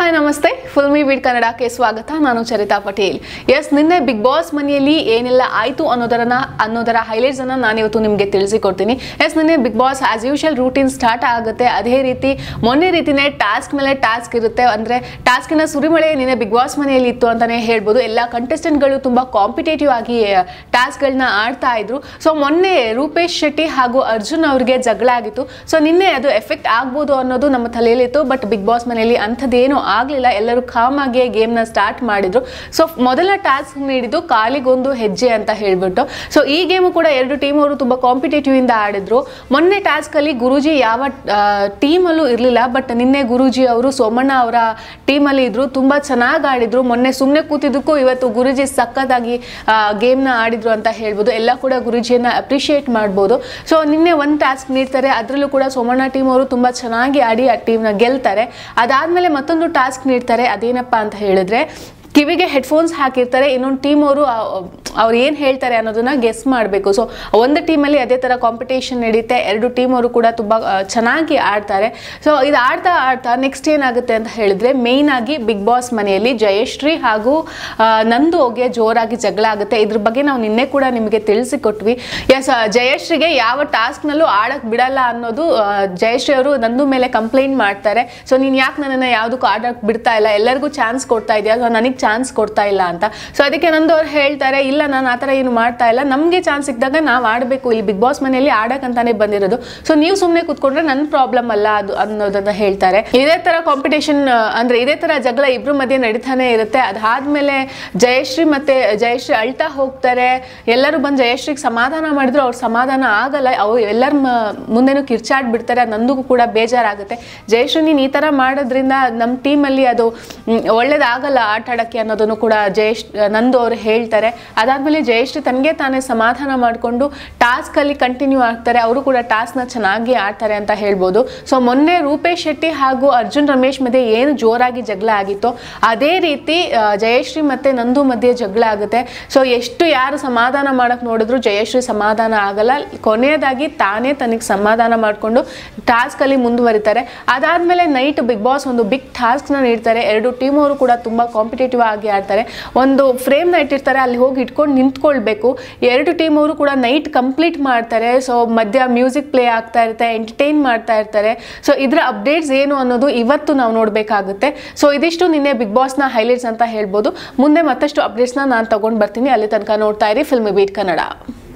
hi ನಮಸ್ತೆ filmy bead ಕನ್ನಡಕ್ಕೆ ಸ್ವಾಗತ ನಾನು ಚರಿತಾ ಪಟೇಲ್ ಎಸ್ ನಿನ್ನೆ ಬಿಗ್ ಬಾಸ್ ಮನೆಯಲ್ಲಿ ಏನೆಲ್ಲ ಆಯಿತು ಅನ್ನೋದರನ್ನ ಅನ್ನೋದರ ಹೈಲೈಟ್ಸ್ ಅನ್ನ ನಾನು ಇವತ್ತು ನಿಮಗೆ ತಿಳಿಸಿಕೊಡ್ತೀನಿ ಎಸ್ ನಿನ್ನೆ big boss as usual routine start ಆಗುತ್ತೆ ಅದೇ ರೀತಿ ಮೊನ್ನೆ ರೀತಿನೇ ಟಾಸ್ಕ್ ಮೇಲೆ ಟಾಸ್ಕ್ ಇರುತ್ತೆ ಅಂದ್ರೆ ಟಾಸ್ಕಿನ ಸುರಿಮಳೆ ನಿನ್ನೆ ಬಿಗ್ ಬಾಸ್ ಮನೆಯಲ್ಲಿ ಇತ್ತು ಅಂತಾನೆ ಹೇಳ್ಬೋದು ಎಲ್ಲ ಕಂಟೆಸ್ಟೆಂಟ್ಗಳು ತುಂಬಾ ಕಾಂಪಿಟೇಟಿವ್ ಆಗಿ ಟಾಸ್ಕ್ಗಳನ್ನ ಆಡ್ತಾ ಇದ್ರು ಸೊ ಮೊನ್ನೆ ರೂಪೇಶ್ ಶೆಟ್ಟಿ ಹಾಗೂ ಅರ್ಜುನ್ ಅವ್ರಿಗೆ ಜಗಳ ಆಗಿತ್ತು ಸೊ ನಿನ್ನೆ ಅದು ಎಫೆಕ್ಟ್ ಆಗ್ಬೋದು ಅನ್ನೋದು ನಮ್ಮ ತಲೆಯಲ್ಲಿತ್ತು ಬಟ್ ಬಿಗ್ ಬಾಸ್ ಮನೆಯಲ್ಲಿ ಅಂಥದ್ದೇನೂ ಆಗಲಿಲ್ಲ ಎಲ್ಲರೂ ಕಾಮ್ ಆಗಿ ಗೇಮ್ನ ಸ್ಟಾರ್ಟ್ ಮಾಡಿದ್ರು ಸೊ ಮೊದಲ ಟಾಸ್ಕ್ ನೀಡಿದ್ದು ಕಾಲಿಗೊಂದು ಹೆಜ್ಜೆ ಅಂತ ಹೇಳ್ಬಿಟ್ಟು ಸೊ ಈ ಗೇಮು ಕೂಡ ಎರಡು ಟೀಮ್ ಅವರು ತುಂಬಾ ಕಾಂಪಿಟೇಟಿವ್ ಇಂದ ಆಡಿದ್ರು ಮೊನ್ನೆ ಟಾಸ್ಕ್ ಅಲ್ಲಿ ಗುರುಜಿ ಯಾವ ಟೀಮಲ್ಲೂ ಇರಲಿಲ್ಲ ಬಟ್ ನಿನ್ನೆ ಗುರುಜಿ ಅವರು ಸೋಮಣ್ಣ ಅವರ ಟೀಮಲ್ಲಿ ಇದ್ರು ತುಂಬಾ ಚೆನ್ನಾಗಿ ಆಡಿದ್ರು ಮೊನ್ನೆ ಸುಮ್ಮನೆ ಕೂತಿದ್ದಕ್ಕೂ ಇವತ್ತು ಗುರುಜಿ ಸಖತ್ತಾಗಿ ಗೇಮ್ನ ಆಡಿದ್ರು ಅಂತ ಹೇಳ್ಬೋದು ಎಲ್ಲ ಕೂಡ ಗುರುಜಿಯನ್ನ ಅಪ್ರಿಷಿಯೇಟ್ ಮಾಡ್ಬೋದು ಸೊ ನಿನ್ನೆ ಒಂದು ಟಾಸ್ಕ್ ನೀಡ್ತಾರೆ ಅದರಲ್ಲೂ ಕೂಡ ಸೋಮಣ್ಣ ಟೀಮ್ ಅವರು ತುಂಬಾ ಚೆನ್ನಾಗಿ ಆಡಿ ಆ ಟೀಮ್ನ ಗೆಲ್ತಾರೆ ಅದಾದ್ಮೇಲೆ ಮತ್ತೊಂದು ಟಾಸ್ಕ್ ನೀಡ್ತಾರೆ ಅದೇನಪ್ಪ ಅಂತ ಹೇಳಿದ್ರೆ ಕಿವಿಗೆ ಹೆಡ್ಫೋನ್ಸ್ ಹಾಕಿರ್ತಾರೆ ಇನ್ನೊಂದು ಟೀಮ್ ಅವರು ಅವ್ರು ಏನು ಹೇಳ್ತಾರೆ ಅನ್ನೋದನ್ನ ಗೆಸ್ ಮಾಡಬೇಕು ಸೊ ಒಂದು ಟೀಮಲ್ಲಿ ಅದೇ ಥರ ಕಾಂಪಿಟೇಷನ್ ನಡೀತೆ ಎರಡು ಟೀಮ್ ಅವರು ಕೂಡ ತುಂಬ ಚೆನ್ನಾಗಿ ಆಡ್ತಾರೆ ಸೊ ಇದು ಆಡ್ತಾ ಆಡ್ತಾ ನೆಕ್ಸ್ಟ್ ಏನಾಗುತ್ತೆ ಅಂತ ಹೇಳಿದ್ರೆ ಮೇಯ್ನ್ ಆಗಿ ಬಿಗ್ ಬಾಸ್ ಮನೆಯಲ್ಲಿ ಜಯಶ್ರೀ ಹಾಗೂ ಆ, ನಂದುಗೆ ಜೋರಾಗಿ ಜಗಳ ಆಗುತ್ತೆ ಇದ್ರ ಬಗ್ಗೆ ನಾವು ನಿನ್ನೆ ಕೂಡ ನಿಮಗೆ ತಿಳಿಸಿಕೊಟ್ವಿ ಎಸ್ ಜಯಶ್ರೀಗೆ ಯಾವ ಟಾಸ್ಕ್ನಲ್ಲೂ ಆಡಕ್ ಬಿಡಲ್ಲ ಅನ್ನೋದು ಆ, ಜಯಶ್ರೀ ಅವರು ನಂದು ಮೇಲೆ ಕಂಪ್ಲೇಂಟ್ ಮಾಡ್ತಾರೆ ಸೊ ನೀನು ಯಾಕೆ ನನ್ನನ್ನು ಯಾವುದಕ್ಕೂ ಆಡಕ್ ಬಿಡ್ತಾ ಇಲ್ಲ ಎಲ್ಲರಿಗೂ ಚಾನ್ಸ್ ಕೊಡ್ತಾ ಇದೆಯಾ ಸೊ ನನಗೆ ಚಾನ್ಸ್ ಕೊಡ್ತಾ ಇಲ್ಲ ಅಂತ ಸೊ ಅದಕ್ಕೆ ನಂದು ಅವ್ರು ಹೇಳ್ತಾರೆ ಇಲ್ಲ ನಾನು ಆ ಥರ ಏನು ಮಾಡ್ತಾ ಇಲ್ಲ ನಮಗೆ ಚಾನ್ಸ್ ಸಿಕ್ಕಿದಾಗ ನಾವು ಆಡಬೇಕು ಇಲ್ಲಿ ಬಿಗ್ ಬಾಸ್ ಮನೆಯಲ್ಲಿ ಆಡಕ್ಕಂತಾನೆ ಬಂದಿರೋದು ಸೊ ನೀವು ಸುಮ್ಮನೆ ಕೂತ್ಕೊಂಡ್ರೆ ನನ್ನ ಪ್ರಾಬ್ಲಮ್ ಅಲ್ಲ ಅದು ಅನ್ನೋದನ್ನ ಹೇಳ್ತಾರೆ ಇದೇ ಥರ ಕಾಂಪಿಟೇಷನ್ ಅಂದ್ರೆ ಇದೇ ಥರ ಜಗಳ ಇಬ್ರು ಮಧ್ಯೆ ನಡೀತಾನೆ ಇರುತ್ತೆ ಅದಾದ್ಮೇಲೆ ಜಯಶ್ರೀ ಮತ್ತೆ ಜಯಶ್ರೀ ಅಳ್ತಾ ಹೋಗ್ತಾರೆ ಎಲ್ಲರೂ ಬಂದು ಜಯಶ್ರೀಗೆ ಸಮಾಧಾನ ಮಾಡಿದ್ರು ಅವ್ರ ಸಮಾಧಾನ ಆಗಲ್ಲ ಅವ್ರು ಎಲ್ಲರ ಮುಂದೆನೂ ಕಿರ್ಚಾಡ್ ಬಿಡ್ತಾರೆ ನಂದಿಗೂ ಕೂಡ ಬೇಜಾರಾಗುತ್ತೆ ಜಯಶ್ರೀ ನೀನು ಈ ಥರ ಮಾಡೋದ್ರಿಂದ ನಮ್ಮ ಟೀಮಲ್ಲಿ ಅದು ಮ್, ಒಳ್ಳೇದಾಗಲ್ಲ ಆಟ ಆಡೋಕ್ಕೆ ಅನ್ನೋದನ್ನು ಕೂಡ ಜಯಶ್ ನಂದು ಅವರು ಹೇಳ್ತಾರೆ ಅದಾದ್ಮೇಲೆ ಜಯಶ್ರೀ ತನಗೆ ತಾನೇ ಸಮಾಧಾನ ಮಾಡಿಕೊಂಡು ಟಾಸ್ಕಲ್ಲಿ ಕಂಟಿನ್ಯೂ ಆಗ್ತಾರೆ ಅವರು ಕೂಡ ಟಾಸ್ಕ್ನ ಚೆನ್ನಾಗಿ ಆಡ್ತಾರೆ ಅಂತ ಹೇಳ್ಬೋದು ಸೊ ಮೊನ್ನೆ ರೂಪೇಶ್ ಶೆಟ್ಟಿ ಹಾಗೂ ಅರ್ಜುನ್ ರಮೇಶ್ ಮಧ್ಯೆ ಏನು ಜೋರಾಗಿ ಜಗಳ ಆಗಿತ್ತೋ ಅದೇ ರೀತಿ ಆ, ಜಯಶ್ರೀ ಮತ್ತೆ ನಂದು ಮಧ್ಯೆ ಜಗಳ ಆಗುತ್ತೆ ಸೊ ಎಷ್ಟು ಯಾರು ಸಮಾಧಾನ ಮಾಡಕ್ ನೋಡಿದ್ರು ಜಯಶ್ರೀ ಸಮಾಧಾನ ಆಗಲ್ಲ ಕೊನೆಯದಾಗಿ ತಾನೇ ತನಗೆ ಸಮಾಧಾನ ಮಾಡಿಕೊಂಡು ಟಾಸ್ಕ್ ಅಲ್ಲಿ ಮುಂದುವರಿತಾರೆ ಅದಾದ್ಮೇಲೆ ನೈಟ್ ಬಿಗ್ ಬಾಸ್ ಒಂದು ಬಿಗ್ ಟಾಸ್ಕ್ ನ ನೀಡ್ತಾರೆ ಎರಡು ಟೀಮ್ ಅವರು ಕೂಡ ತುಂಬಾ ಕಾಂಪಿಟೇಟಿವ್ ಆಗಿ ಆಡ್ತಾರೆ ಒಂದು ಫ್ರೇಮ್ ನ ಇಟ್ಟಿರ್ತಾರೆ ಅಲ್ಲಿ ಹೋಗಿ ಇಟ್ಕೊಂಡು ನಿಂತ್ಕೊಳ್ಬೇಕು ಎರಡು ಟೀಮ್ ಅವರು ಕೂಡ ನೈಟ್ ಕಂಪ್ಲೀಟ್ ಮಾಡ್ತಾರೆ ಸೊ ಮಧ್ಯ ಮ್ಯೂಸಿಕ್ ಪ್ಲೇ ಆಗ್ತಾ ಇರುತ್ತೆ ಎಂಟರ್ಟೈನ್ ಮಾಡ್ತಾ ಇರ್ತಾರೆ ಸೊ ಇದರ ಅಪ್ಡೇಟ್ಸ್ ಏನು ಅನ್ನೋದು ಇವತ್ತು ನಾವು ನೋಡಬೇಕಾಗುತ್ತೆ ಸೊ ಇದಿಷ್ಟು ನಿನ್ನೆ ಬಿಗ್ ಬಾಸ್ನ ಹೈಲೈಟ್ಸ್ ಅಂತ ಹೇಳ್ಬೋದು ಮುಂದೆ ಮತ್ತಷ್ಟು ಅಪ್ಡೇಟ್ಸ್ನ ನಾನು ತಗೊಂಡು ಬರ್ತೀನಿ ಅಲ್ಲಿ ತನಕ ನೋಡ್ತಾ ಇರಿ ಫಿಲ್ಮ್ ಬೀಟ್ ಕನ್ನಡ